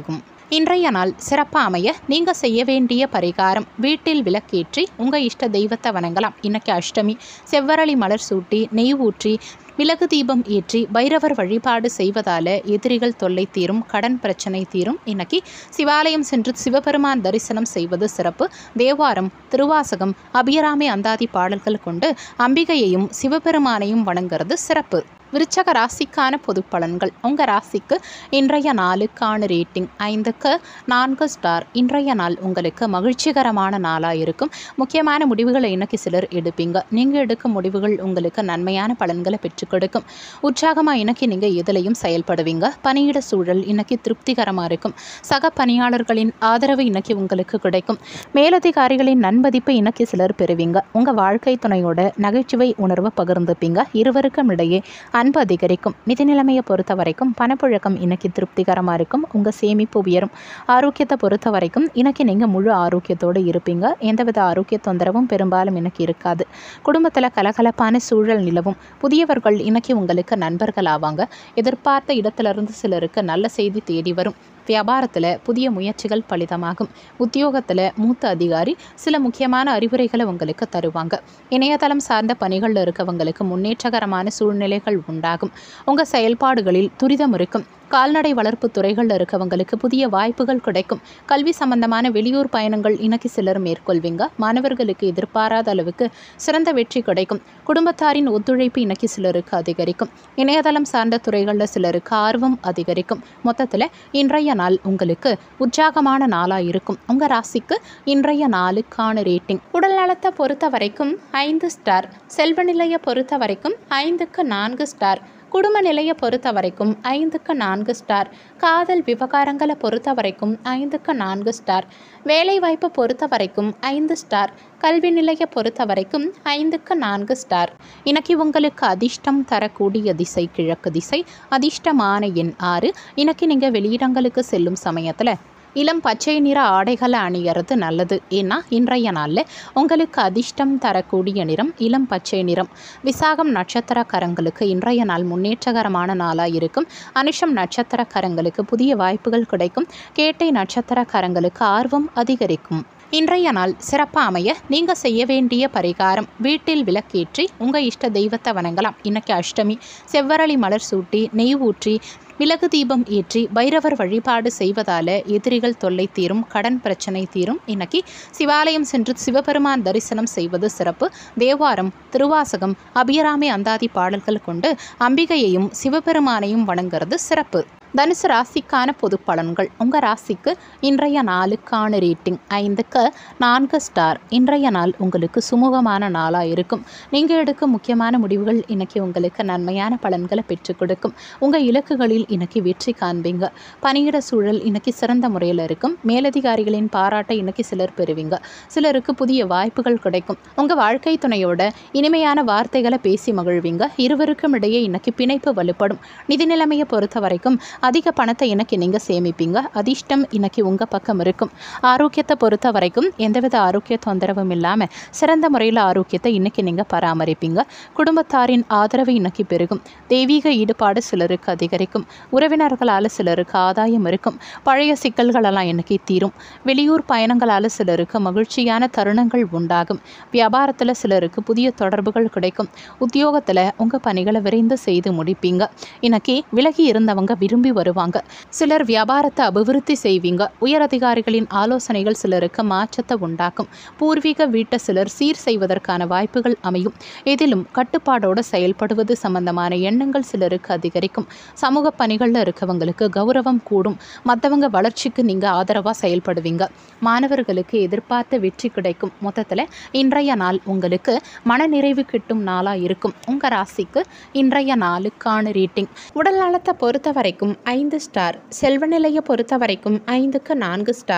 இன்றைய நாள் சிறப்பாக அமைய நீங்கள் செய்ய வேண்டிய பரிகாரம் வீட்டில் விளக்கேற்றி உங்கள் இஷ்ட தெய்வத்தை வணங்கலாம் இன்னைக்கு அஷ்டமி செவ்வரளி மலர் சூட்டி நெய் ஊற்றி விலகு தீபம் ஏற்றி பைரவர் வழிபாடு செய்வதால எதிரிகள் தொல்லை தீரும் கடன் பிரச்சனை தீரும் இன்னைக்கு சிவாலயம் சென்று சிவபெருமான் தரிசனம் செய்வது சிறப்பு தேவாரம் திருவாசகம் அபியராமி அந்தாதி பாடல்கள் கொண்டு அம்பிகையையும் சிவபெருமானையும் வணங்குறது சிறப்பு விருச்சக ராசிக்கான பொது பலன்கள் உங்கள் ராசிக்கு இன்றைய நாளுக்கான ரேட்டிங் ஐந்துக்கு நான்கு ஸ்டார் இன்றைய நாள் உங்களுக்கு மகிழ்ச்சிகரமான நாளாக இருக்கும் முக்கியமான முடிவுகளை இன்னைக்கு சிலர் எடுப்பீங்க நீங்கள் எடுக்கும் முடிவுகள் உங்களுக்கு நன்மையான பலன்களை பெற்றுக் கொடுக்கும் உற்சாகமாக இன்னைக்கு நீங்கள் எதிலையும் செயல்படுவீங்க பணியிட சூழல் இன்னைக்கு திருப்திகரமாக இருக்கும் சக பணியாளர்களின் ஆதரவு இன்னைக்கு உங்களுக்கு கிடைக்கும் மேலதிகாரிகளின் நன்மதிப்பை இன்னைக்கு சிலர் பெறுவீங்க உங்கள் வாழ்க்கை துணையோட நகைச்சுவை உணர்வை பகிர்ந்துப்பீங்க இருவருக்கும் இடையே அன்பு அதிகரிக்கும் நிதி நிலைமையை பொறுத்த வரைக்கும் பணப்புழக்கம் இன்னைக்கு திருப்திகரமாக இருக்கும் உங்கள் சேமிப்பு உயரும் ஆரோக்கியத்தை பொறுத்த வரைக்கும் இன்னைக்கு நீங்கள் முழு ஆரோக்கியத்தோடு இருப்பீங்க எந்தவித ஆரோக்கிய தொந்தரவும் பெரும்பாலும் இன்னைக்கு இருக்காது குடும்பத்தில் கலகலப்பான சூழல் நிலவும் புதியவர்கள் இன்னைக்கு உங்களுக்கு நண்பர்கள் ஆவாங்க எதிர்பார்த்த இடத்திலிருந்து சிலருக்கு நல்ல செய்தி தேடி வரும் வியாபாரத்தில் புதிய முயற்சிகள் பலிதமாகும் உத்தியோகத்தில் மூத்த அதிகாரி சில முக்கியமான அறிவுரைகளை உங்களுக்கு தருவாங்க இணையதளம் சார்ந்த பணிகளில் இருக்கவங்களுக்கு முன்னேற்றகரமான சூழ்நிலைகள் உண்டாகும் உங்கள் செயல்பாடுகளில் துரிதம் இருக்கும் கால்நடை வளர்ப்பு துறைகளில் இருக்கவங்களுக்கு புதிய வாய்ப்புகள் கிடைக்கும் கல்வி சம்பந்தமான வெளியூர் பயணங்கள் இன்னைக்கு சிலர் மேற்கொள்வீங்க மாணவர்களுக்கு எதிர்பாராத அளவுக்கு சிறந்த வெற்றி கிடைக்கும் குடும்பத்தாரின் ஒத்துழைப்பு இன்னைக்கு சிலருக்கு அதிகரிக்கும் இணையதளம் சார்ந்த துறைகளில் சிலருக்கு ஆர்வம் அதிகரிக்கும் மொத்தத்தில் இன்றைய நாள் உங்களுக்கு உற்சாகமான நாளாக இருக்கும் உங்கள் ராசிக்கு இன்றைய நாளுக்கான ரேட்டிங் உடல் நலத்தை பொறுத்த வரைக்கும் ஐந்து ஸ்டார் செல்வ நிலையை பொறுத்த வரைக்கும் ஐந்துக்கு நான்கு ஸ்டார் குடும்ப நிலையை பொறுத்த வரைக்கும் ஐந்துக்கு நான்கு ஸ்டார் காதல் விவகாரங்களை பொறுத்த வரைக்கும் ஐந்துக்கு நான்கு ஸ்டார் வேலைவாய்ப்பை பொறுத்த வரைக்கும் ஐந்து ஸ்டார் கல்வி நிலையை பொறுத்த வரைக்கும் ஐந்துக்கு நான்கு ஸ்டார் இன்னைக்கு உங்களுக்கு அதிர்ஷ்டம் தரக்கூடிய திசை கிழக்கு திசை அதிர்ஷ்டமான எண் ஆறு இன்னைக்கு நீங்கள் வெளியிடங்களுக்கு செல்லும் சமயத்தில் இளம் பச்சை நிற ஆடைகளை அணியறது நல்லது ஏன்னா இன்றைய நாளில் உங்களுக்கு அதிர்ஷ்டம் தரக்கூடிய நிறம் இளம் பச்சை நிறம் விசாகம் நட்சத்திரக்காரங்களுக்கு இன்றைய நாள் முன்னேற்றகரமான நாளாக இருக்கும் அனுஷம் நட்சத்திரக்காரங்களுக்கு புதிய வாய்ப்புகள் கிடைக்கும் கேட்டை நட்சத்திரக்காரங்களுக்கு ஆர்வம் அதிகரிக்கும் இன்றைய நாள் சிறப்பாக அமைய நீங்கள் செய்ய வேண்டிய பரிகாரம் வீட்டில் விளக்கேற்றி உங்கள் இஷ்ட தெய்வத்தை வணங்கலாம் இன்னைக்கு அஷ்டமி செவ்வரளி மலர் சூட்டி நெய் ஊற்றி விலகு தீபம் ஏற்றி பைரவர் வழிபாடு செய்வதால எதிரிகள் தொல்லை தீரும் கடன் பிரச்சனை தீரும் இன்னைக்கு சிவாலயம் சென்று சிவபெருமான் தரிசனம் செய்வது சிறப்பு தேவாரம் திருவாசகம் அபியராமி அந்தாதி பாடல்கள் கொண்டு அம்பிகையையும் சிவபெருமானையும் வணங்குறது சிறப்பு தனுசு ராசிக்கான பொது பலன்கள் உங்கள் ராசிக்கு இன்றைய நாளுக்கான ரேட்டிங் ஐந்துக்கு நான்கு ஸ்டார் இன்றைய நாள் உங்களுக்கு சுமூகமான நாளாக இருக்கும் நீங்கள் எடுக்கும் முக்கியமான முடிவுகள் இன்னைக்கு உங்களுக்கு நன்மையான பலன்களை பெற்றுக் கொடுக்கும் உங்கள் இலக்குகளில் இன்னைக்கு வெற்றி காண்பீங்க பணியிட சூழல் இன்னைக்கு சிறந்த முறையில் இருக்கும் மேலதிகாரிகளின் பாராட்டை இன்னைக்கு சிலர் பெறுவீங்க சிலருக்கு புதிய வாய்ப்புகள் கிடைக்கும் உங்கள் வாழ்க்கை துணையோட இனிமையான வார்த்தைகளை பேசி மகிழ்வீங்க இருவருக்கும் இடையே இன்னைக்கு பிணைப்பு வலுப்படும் நிதி நிலைமையை பொறுத்த வரைக்கும் அதிக பணத்தை இன்னைக்கு நீங்கள் சேமிப்பீங்க அதிர்ஷ்டம் இன்னைக்கு உங்கள் பக்கம் இருக்கும் ஆரோக்கியத்தை பொறுத்த வரைக்கும் எந்தவித ஆரோக்கிய தொந்தரவும் இல்லாமல் சிறந்த முறையில் ஆரோக்கியத்தை இன்னைக்கு நீங்கள் பராமரிப்பீங்க குடும்பத்தாரின் ஆதரவு இன்னைக்கு பெருகும் தெய்வீக ஈடுபாடு சிலருக்கு அதிகரிக்கும் உறவினர்களால் சிலருக்கு ஆதாயம் இருக்கும் பழைய சிக்கல்களெல்லாம் இன்னைக்கு தீரும் வெளியூர் பயணங்களால் சிலருக்கு மகிழ்ச்சியான தருணங்கள் உண்டாகும் வியாபாரத்தில் சிலருக்கு புதிய தொடர்புகள் கிடைக்கும் உத்தியோகத்தில் உங்கள் பணிகளை விரைந்து செய்து முடிப்பீங்க இன்னைக்கு விலகி இருந்தவங்க விரும்பி வருவாங்க சிலர் வியாபாரத்தை அபிவிருத்தி செய்வீங்க உயர் அதிகாரிகளின் ஆலோசனைகள் சிலருக்கு மாற்றத்தை உண்டாக்கும் பூர்வீக வீட்டை சிலர் சீர் செய்வதற்கான வாய்ப்புகள் அமையும் இதிலும் கட்டுப்பாடோடு செயல்படுவது சம்பந்தமான எண்ணங்கள் சிலருக்கு அதிகரிக்கும் சமூக பணிகளில் இருக்கவங்களுக்கு கௌரவம் கூடும் மற்றவங்க வளர்ச்சிக்கு நீங்கள் ஆதரவாக செயல்படுவீங்க மாணவர்களுக்கு எதிர்பார்த்த வெற்றி கிடைக்கும் மொத்தத்தில் இன்றைய நாள் உங்களுக்கு மனநிறைவு கிட்டும் நாளாக இருக்கும் உங்கள் ராசிக்கு இன்றைய நாளுக்கான ரேட்டிங் உடல் நலத்தை பொறுத்த வரைக்கும் ஐந்து ஸ்டார் செல்வ நிலையை பொறுத்த வரைக்கும் ஐந்துக்கு நான்கு ஸ்டார்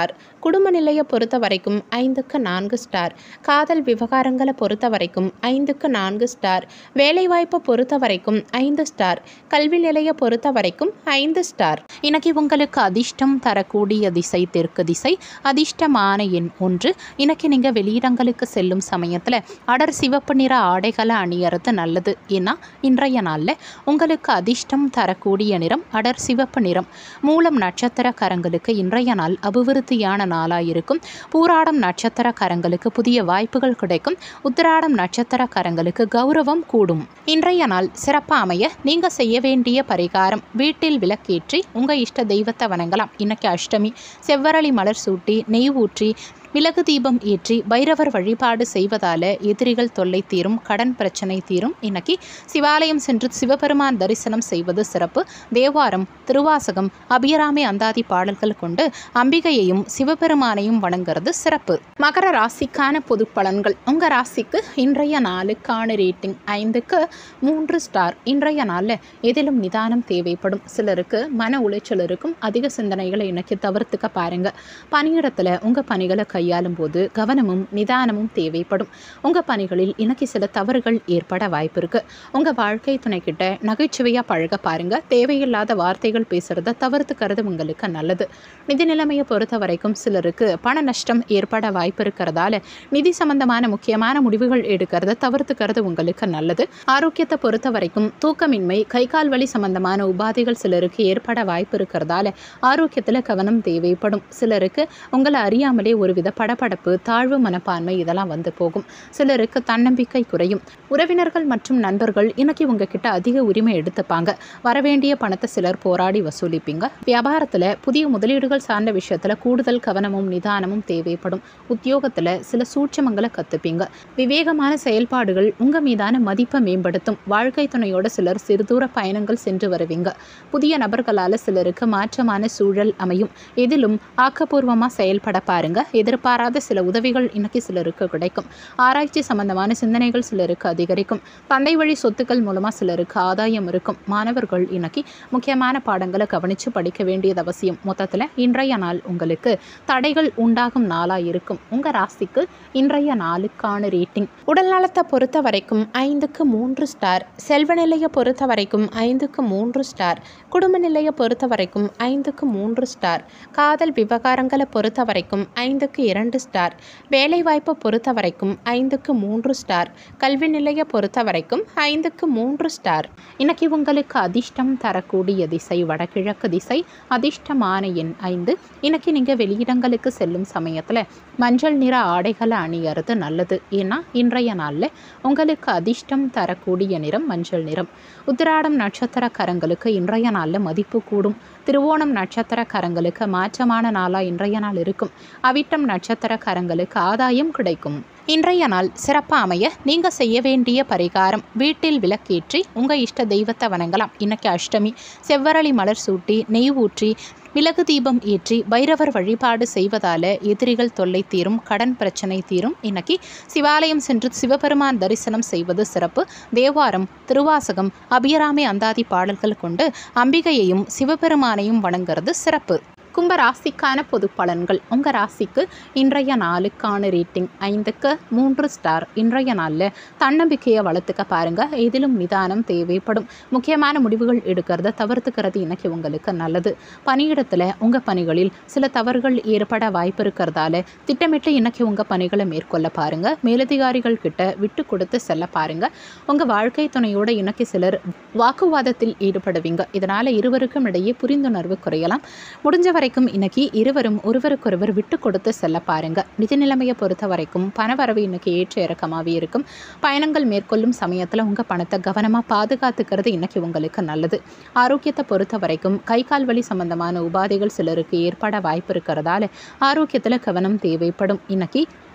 குடும்ப நிலையை பொறுத்த வரைக்கும் ஐந்துக்கு நான்கு ஸ்டார் காதல் விவகாரங்களை பொறுத்த வரைக்கும் ஐந்துக்கு நான்கு ஸ்டார் வேலைவாய்ப்பை பொறுத்த வரைக்கும் ஐந்து ஸ்டார் கல்வி நிலையை பொறுத்த வரைக்கும் ஐந்து ஸ்டார் இன்னைக்கு உங்களுக்கு அதிர்ஷ்டம் தரக்கூடிய திசை தெற்கு திசை அதிர்ஷ்டமான எண் ஒன்று இன்னைக்கு நீங்கள் வெளியிடங்களுக்கு செல்லும் சமயத்தில் அடர் சிவப்பு நிற ஆடைகளை அணியறது நல்லது ஏன்னா இன்றைய நாளில் உங்களுக்கு அதிர்ஷ்டம் தரக்கூடிய நிறம் அடர் சிவப்பு நிறம் மூலம் நட்சத்திரக்காரங்களுக்கு இன்றைய நாள் அபிவிருத்தியான நாளாக இருக்கும் பூராடம் நட்சத்திரக்காரங்களுக்கு புதிய வாய்ப்புகள் கிடைக்கும் உத்திராடம் நட்சத்திரக்காரங்களுக்கு கௌரவம் கூடும் இன்றைய நாள் சிறப்பாக அமைய நீங்கள் செய்ய வேண்டிய பரிகாரம் வீட்டில் விளக்கேற்றி உங்கள் இஷ்ட தெய்வத்தை வணங்கலாம் இன்னைக்கு அஷ்டமி செவ்வரளி மலர் சூட்டி நெய் ஊற்றி விலகு தீபம் ஏற்றி பைரவர் வழிபாடு செய்வதால எதிரிகள் தொல்லை தீரும் கடன் பிரச்சனை தீரும் இன்னைக்கு சிவாலயம் சென்று சிவபெருமான் தரிசனம் செய்வது சிறப்பு தேவாரம் திருவாசகம் அபியராமி அந்தாதி பாடல்கள் கொண்டு அம்பிகையையும் சிவபெருமானையும் வணங்குறது சிறப்பு மகர ராசிக்கான பொது பலன்கள் உங்கள் ராசிக்கு இன்றைய நாளுக்கான ரேட்டிங் ஐந்துக்கு மூன்று ஸ்டார் இன்றைய நாளில் எதிலும் நிதானம் தேவைப்படும் சிலருக்கு மன உளைச்சல் இருக்கும் அதிக சிந்தனைகளை இன்னைக்கு தவிர்த்துக்க பாருங்க பணியிடத்தில் உங்கள் பணிகளை கையாளும் போது கவனமும் நிதானமும் தேவைப்படும் உங்கள் பணிகளில் இன்னைக்கு சில தவறுகள் ஏற்பட வாய்ப்பு இருக்கு உங்கள் வாழ்க்கை துணைக்கிட்ட நகைச்சுவையாக பழக பாருங்க தேவையில்லாத வார்த்தைகள் பேசுறத தவிர்த்துக்கிறது உங்களுக்கு நல்லது நிதி நிலைமையை பொறுத்த வரைக்கும் சிலருக்கு பண நஷ்டம் ஏற்பட வாய்ப்பு இருக்கிறதால நிதி சம்பந்தமான முக்கியமான முடிவுகள் எடுக்கிறத தவிர்த்துக்கிறது உங்களுக்கு நல்லது ஆரோக்கியத்தை பொறுத்த வரைக்கும் தூக்கமின்மை கை கால் வலி சம்பந்தமான உபாதைகள் சிலருக்கு ஏற்பட வாய்ப்பு இருக்கிறதால ஆரோக்கியத்தில் கவனம் தேவைப்படும் சிலருக்கு உங்களை அறியாமலே ஒருவித படபடப்பு தாழ்வு மனப்பான்மை இதெல்லாம் வந்து போகும் சிலருக்கு தன்னம்பிக்கை குறையும் உறவினர்கள் மற்றும் நண்பர்கள் இன்னைக்கு உங்ககிட்ட அதிக உரிமை எடுத்துப்பாங்க வரவேண்டிய பணத்தை சிலர் போராடி வசூலிப்பீங்க வியாபாரத்தில் புதிய முதலீடுகள் சார்ந்த விஷயத்தில் கூடுதல் கவனமும் நிதானமும் தேவைப்படும் உத்தியோகத்தில் சில சூட்சமங்களை கற்றுப்பீங்க விவேகமான செயல்பாடுகள் உங்கள் மீதான மதிப்பை மேம்படுத்தும் வாழ்க்கை துணையோட சிலர் சிறுதூர பயணங்கள் சென்று வருவீங்க புதிய நபர்களால் சிலருக்கு மாற்றமான சூழல் அமையும் எதிலும் ஆக்கப்பூர்வமாக செயல்பட பாருங்க எதிர்பாராத சில உதவிகள் இன்னைக்கு சிலருக்கு கிடைக்கும் ஆராய்ச்சி சம்பந்தமான சிந்தனைகள் சிலருக்கு அதிகரிக்கும் தந்தை வழி சொத்துக்கள் மூலமாக சிலருக்கு ஆதாயம் இருக்கும் மாணவர்கள் இன்னைக்கு முக்கியமான பாடங்களை கவனித்து படிக்க வேண்டியது அவசியம் மொத்தத்தில் இன்றைய நாள் உங்களுக்கு தடைகள் உண்டாகும் நாளாக இருக்கும் உங்கள் ராசிக்கு இன்றைய நாளுக்கான ரேட்டிங் உடல் நலத்தை பொறுத்த வரைக்கும் ஐந்துக்கு மூன்று ஸ்டார் செல்வ நிலையை பொறுத்த வரைக்கும் ஐந்துக்கு மூன்று ஸ்டார் குடும்ப நிலையை பொறுத்த வரைக்கும் ஐந்துக்கு மூன்று ஸ்டார் காதல் விவகாரங்களை பொறுத்த வரைக்கும் ஐந்துக்கு இரண்டு ஸ்டார் வேலைவாய்ப்பை பொறுத்த வரைக்கும் ஐந்துக்கு மூன்று ஸ்டார் கல்வி நிலையை பொறுத்த வரைக்கும் ஐந்துக்கு மூன்று ஸ்டார் இன்னைக்கு உங்களுக்கு அதிர்ஷ்டம் தரக்கூடிய திசை வடகிழக்கு திசை அதிர்ஷ்டமான எண் ஐந்து இன்னைக்கு நீங்கள் வெளியிடங்களுக்கு செல்லும் சமயத்தில் மஞ்சள் நிற ஆடைகளை அணியறது நல்லது ஏன்னா இன்றைய நாளில் உங்களுக்கு அதிர்ஷ்டம் தரக்கூடிய நிறம் மஞ்சள் நிறம் உத்திராடம் நட்சத்திரக்காரங்களுக்கு இன்றைய நாளில் மதிப்பு கூடும் திருவோணம் நட்சத்திரக்காரங்களுக்கு மாற்றமான நாளாக இன்றைய நாள் இருக்கும் அவிட்டம் நட்சத்திரக்காரங்களுக்கு ஆதாயம் கிடைக்கும் இன்றைய நாள் சிறப்பாக அமைய நீங்கள் செய்ய வேண்டிய பரிகாரம் வீட்டில் விளக்கேற்றி உங்கள் இஷ்ட தெய்வத்தை வணங்கலாம் இன்னைக்கு அஷ்டமி செவ்வரளி மலர் சூட்டி நெய் ஊற்றி விலகு தீபம் ஏற்றி பைரவர் வழிபாடு செய்வதால எதிரிகள் தொல்லை தீரும் கடன் பிரச்சனை தீரும் இன்னைக்கு சிவாலயம் சென்று சிவபெருமான் தரிசனம் செய்வது சிறப்பு தேவாரம் திருவாசகம் அபியராமி அந்தாதி பாடல்கள் கொண்டு அம்பிகையையும் சிவபெருமானையும் வணங்குறது சிறப்பு கும்ப ராசிக்கான பொது பலன்கள் உங்கள் ராசிக்கு இன்றைய நாளுக்கான ரேட்டிங் ஐந்துக்கு மூன்று ஸ்டார் இன்றைய நாளில் தன்னம்பிக்கையை வளர்த்துக்க பாருங்கள் இதிலும் நிதானம் தேவைப்படும் முக்கியமான முடிவுகள் எடுக்கிறத தவிர்த்துக்கிறது இன்னைக்கு உங்களுக்கு நல்லது பணியிடத்தில் உங்கள் பணிகளில் சில தவறுகள் ஏற்பட வாய்ப்பு இருக்கிறதால திட்டமிட்டு இன்னைக்கு உங்கள் பணிகளை மேற்கொள்ள பாருங்கள் மேலதிகாரிகள் கிட்ட விட்டு கொடுத்து செல்ல பாருங்கள் உங்கள் வாழ்க்கை துணையோட இன்னைக்கு சிலர் வாக்குவாதத்தில் ஈடுபடுவீங்க இதனால் இருவருக்கும் இடையே புரிந்துணர்வு குறையலாம் முடிஞ்ச வரைக்கும் இன்னைக்கு இருவரும் ஒருவருக்கொருவர் விட்டு கொடுத்து செல்ல பாருங்க நிதி நிலைமையை பொறுத்த வரைக்கும் பணவரவு இன்னைக்கு ஏற்ற இறக்கமாகவே இருக்கும் பயணங்கள் மேற்கொள்ளும் சமயத்தில் உங்கள் பணத்தை கவனமாக பாதுகாத்துக்கிறது இன்னைக்கு உங்களுக்கு நல்லது ஆரோக்கியத்தை பொறுத்த வரைக்கும் கை கால் வலி சம்பந்தமான உபாதைகள் சிலருக்கு ஏற்பட வாய்ப்பு இருக்கிறதால ஆரோக்கியத்தில் கவனம் தேவைப்படும் இன்னைக்கு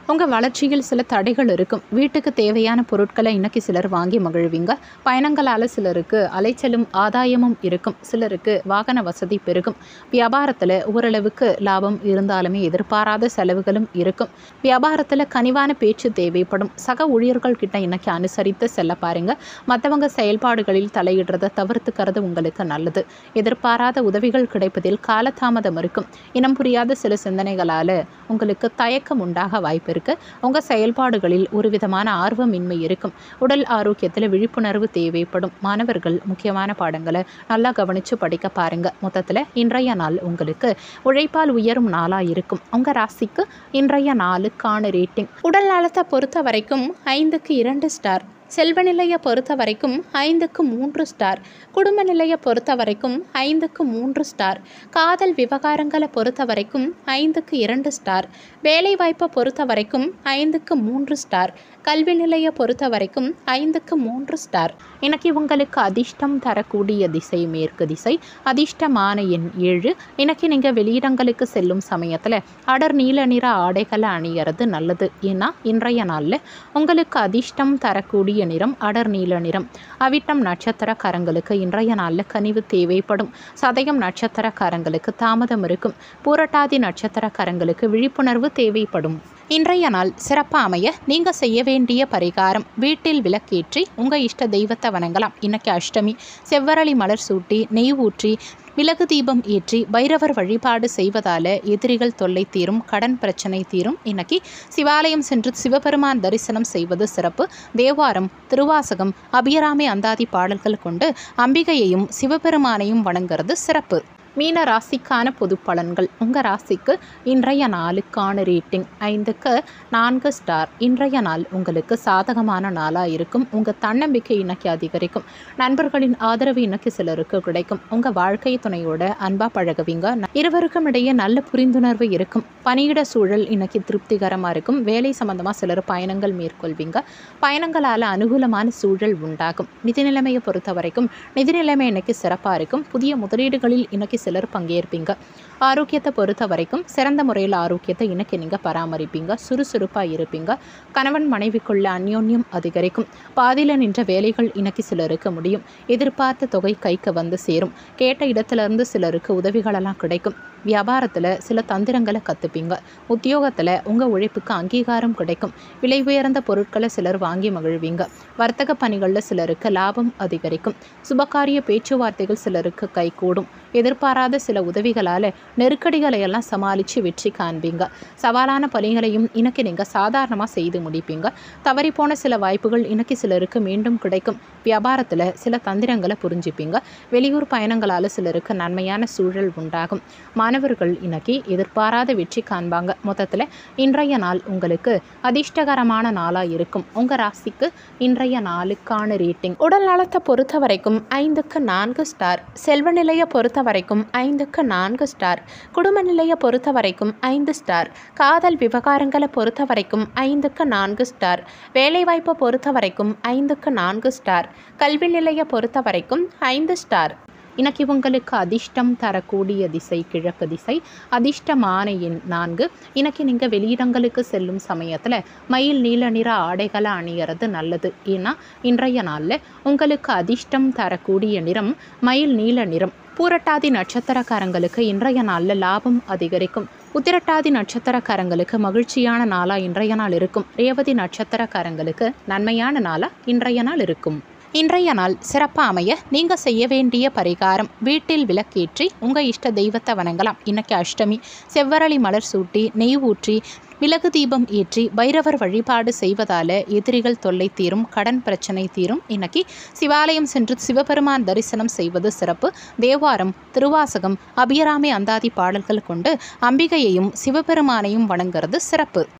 உங்கள் வளர்ச்சியில் சில தடைகள் இருக்கும் வீட்டுக்கு தேவையான பொருட்களை இன்னைக்கு சிலர் வாங்கி மகிழ்வீங்க பயணங்களால் சிலருக்கு அலைச்சலும் ஆதாயமும் இருக்கும் சிலருக்கு வாகன வசதி பெருகும் வியாபாரத்தில் ஓரளவுக்கு லாபம் இருந்தாலுமே எதிர்பாராத செலவுகளும் இருக்கும் வியாபாரத்தில் கனிவான பேச்சு தேவைப்படும் சக ஊழியர்கள் கிட்ட இன்னைக்கு அனுசரித்து செல்ல பாருங்க மற்றவங்க செயல்பாடுகளில் தலையிடுறதை தவிர்த்துக்கிறது உங்களுக்கு நல்லது எதிர்பாராத உதவிகள் கிடைப்பதில் காலதாமதம் இருக்கும் இனம் புரியாத சில சிந்தனைகளால் உங்களுக்கு தயக்கம் உண்டாக வாய்ப்பு இருக்கு உங்கள் செயல்பாடுகளில் ஒரு விதமான ஆர்வமின்மை இருக்கும் உடல் ஆரோக்கியத்தில் விழிப்புணர்வு தேவைப்படும் மாணவர்கள் முக்கியமான பாடங்களை நல்லா கவனித்து படிக்க பாருங்க மொத்தத்தில் இன்றைய நாள் உங்களுக்கு உழைப்பால் உயரும் நாளாக இருக்கும் உங்கள் ராசிக்கு இன்றைய நாளுக்கான ரேட்டிங் உடல் நலத்தை பொறுத்த வரைக்கும் ஐந்துக்கு இரண்டு ஸ்டார் செல்வ நிலையை பொறுத்த வரைக்கும் ஐந்துக்கு மூன்று ஸ்டார் குடும்ப நிலையை பொறுத்த வரைக்கும் ஐந்துக்கு மூன்று ஸ்டார் காதல் விவகாரங்களை பொறுத்த வரைக்கும் ஐந்துக்கு இரண்டு ஸ்டார் வேலைவாய்ப்பை பொறுத்த வரைக்கும் ஐந்துக்கு மூன்று ஸ்டார் கல்வி நிலையை பொறுத்த வரைக்கும் ஐந்துக்கு மூன்று ஸ்டார் இன்னைக்கு உங்களுக்கு அதிர்ஷ்டம் தரக்கூடிய திசை மேற்கு திசை அதிர்ஷ்டமான எண் ஏழு இன்னைக்கு நீங்கள் வெளியிடங்களுக்கு செல்லும் சமயத்தில் அடர் நீல நிற ஆடைகளை அணியறது நல்லது ஏன்னா இன்றைய நாளில் உங்களுக்கு அதிர்ஷ்டம் தரக்கூடிய நிறம் அடர் நீல நிறம் அவிட்டம் நட்சத்திரக்காரங்களுக்கு இன்றைய நாளில் கனிவு தேவைப்படும் சதயம் நட்சத்திரக்காரங்களுக்கு தாமதம் இருக்கும் பூரட்டாதி நட்சத்திரக்காரங்களுக்கு விழிப்புணர்வு தேவைப்படும் இன்றைய நாள் சிறப்பாக அமைய நீங்கள் செய்ய வேண்டிய பரிகாரம் வீட்டில் விளக்கேற்றி உங்கள் இஷ்ட தெய்வத்தை வணங்கலாம் இன்னைக்கு அஷ்டமி செவ்வரளி மலர் சூட்டி நெய் ஊற்றி விலகு தீபம் ஏற்றி பைரவர் வழிபாடு செய்வதால எதிரிகள் தொல்லை தீரும் கடன் பிரச்சனை தீரும் இன்னைக்கு சிவாலயம் சென்று சிவபெருமான் தரிசனம் செய்வது சிறப்பு தேவாரம் திருவாசகம் அபியராமி அந்தாதி பாடல்கள் கொண்டு அம்பிகையையும் சிவபெருமானையும் வணங்குறது சிறப்பு மீன ராசிக்கான பொது பலன்கள் உங்கள் ராசிக்கு இன்றைய நாளுக்கான ரேட்டிங் ஐந்துக்கு நான்கு ஸ்டார் இன்றைய நாள் உங்களுக்கு சாதகமான நாளாக இருக்கும் உங்கள் தன்னம்பிக்கை இன்னைக்கு அதிகரிக்கும் நண்பர்களின் ஆதரவு இன்னைக்கு சிலருக்கு கிடைக்கும் உங்கள் வாழ்க்கை துணையோட அன்பாக பழகுவீங்க ந- இருவருக்கும் இடையே நல்ல புரிந்துணர்வு இருக்கும் பணியிட சூழல் இன்னைக்கு திருப்திகரமாக இருக்கும் வேலை சம்பந்தமாக சிலர் பயணங்கள் மேற்கொள்வீங்க பயணங்களால் அனுகூலமான சூழல் உண்டாகும் நிதி நிலைமையை பொறுத்த வரைக்கும் நிதி நிலைமை இன்னைக்கு சிறப்பாக இருக்கும் புதிய முதலீடுகளில் இன்னைக்கு சிலர் பங்கேற்பீங்க ஆரோக்கியத்தை பொறுத்த வரைக்கும் சிறந்த முறையில் ஆரோக்கியத்தை இன்னைக்கு நீங்கள் பராமரிப்பீங்க சுறுசுறுப்பாக இருப்பீங்க கணவன் மனைவிக்குள்ள அந்யோன்யம் அதிகரிக்கும் பாதியில் நின்ற வேலைகள் இன்னைக்கு சிலருக்கு முடியும் எதிர்பார்த்த தொகை கைக்கு வந்து சேரும் கேட்ட இடத்துலேருந்து சிலருக்கு உதவிகளெல்லாம் கிடைக்கும் வியாபாரத்தில் சில தந்திரங்களை கற்றுப்பீங்க உத்தியோகத்தில் உங்கள் உழைப்புக்கு அங்கீகாரம் கிடைக்கும் விலை உயர்ந்த பொருட்களை சிலர் வாங்கி மகிழ்வீங்க வர்த்தக பணிகளில் சிலருக்கு லாபம் அதிகரிக்கும் சுபகாரிய பேச்சுவார்த்தைகள் சிலருக்கு கைகூடும் எதிர்பாராத சில உதவிகளால் நெருக்கடிகளை எல்லாம் சமாளித்து வெற்றி காண்பீங்க சவாலான பணிகளையும் இன்னைக்கு நீங்கள் சாதாரணமாக செய்து முடிப்பீங்க தவறிப்போன சில வாய்ப்புகள் இன்னைக்கு சிலருக்கு மீண்டும் கிடைக்கும் வியாபாரத்தில் சில தந்திரங்களை புரிஞ்சுப்பீங்க வெளியூர் பயணங்களால் சிலருக்கு நன்மையான சூழல் உண்டாகும் மாணவர்கள் இன்னைக்கு எதிர்பாராத வெற்றி காண்பாங்க மொத்தத்தில் இன்றைய நாள் உங்களுக்கு அதிர்ஷ்டகரமான நாளாக இருக்கும் உங்கள் ராசிக்கு இன்றைய நாளுக்கான ரேட்டிங் உடல் நலத்தை பொறுத்த வரைக்கும் ஐந்துக்கு நான்கு ஸ்டார் செல்வ நிலையை பொறுத்த வரைக்கும் ஐந்துக்கு நான்கு ஸ்டார் குடும்ப நிலையை பொறுத்த வரைக்கும் ஐந்து ஸ்டார் காதல் விவகாரங்களை பொறுத்த வரைக்கும் ஐந்துக்கு நான்கு ஸ்டார் வேலைவாய்ப்பை பொறுத்த வரைக்கும் ஐந்துக்கு நான்கு ஸ்டார் கல்வி நிலையை பொறுத்த வரைக்கும் ஐந்து ஸ்டார் இன்னைக்கு உங்களுக்கு அதிர்ஷ்டம் தரக்கூடிய திசை கிழக்கு திசை அதிர்ஷ்டமான எண் நான்கு இன்னைக்கு நீங்கள் வெளியிடங்களுக்கு செல்லும் சமயத்தில் மயில் நீல நிற ஆடைகளை அணியறது நல்லது ஏன்னா இன்றைய நாளில் உங்களுக்கு அதிர்ஷ்டம் தரக்கூடிய நிறம் மயில் நீல நிறம் பூரட்டாதி நட்சத்திரக்காரங்களுக்கு இன்றைய நாளில் லாபம் அதிகரிக்கும் உத்திரட்டாதி நட்சத்திரக்காரங்களுக்கு மகிழ்ச்சியான நாளாக இன்றைய நாள் இருக்கும் ரேவதி நட்சத்திரக்காரங்களுக்கு நன்மையான நாளாக இன்றைய நாள் இருக்கும் இன்றைய நாள் சிறப்பாக அமைய நீங்கள் செய்ய வேண்டிய பரிகாரம் வீட்டில் விளக்கேற்றி உங்கள் இஷ்ட தெய்வத்தை வணங்கலாம் இன்னைக்கு அஷ்டமி செவ்வரளி மலர் சூட்டி நெய் ஊற்றி விலகு தீபம் ஏற்றி பைரவர் வழிபாடு செய்வதால எதிரிகள் தொல்லை தீரும் கடன் பிரச்சனை தீரும் இன்னைக்கு சிவாலயம் சென்று சிவபெருமான் தரிசனம் செய்வது சிறப்பு தேவாரம் திருவாசகம் அபியராமி அந்தாதி பாடல்கள் கொண்டு அம்பிகையையும் சிவபெருமானையும் வணங்குறது சிறப்பு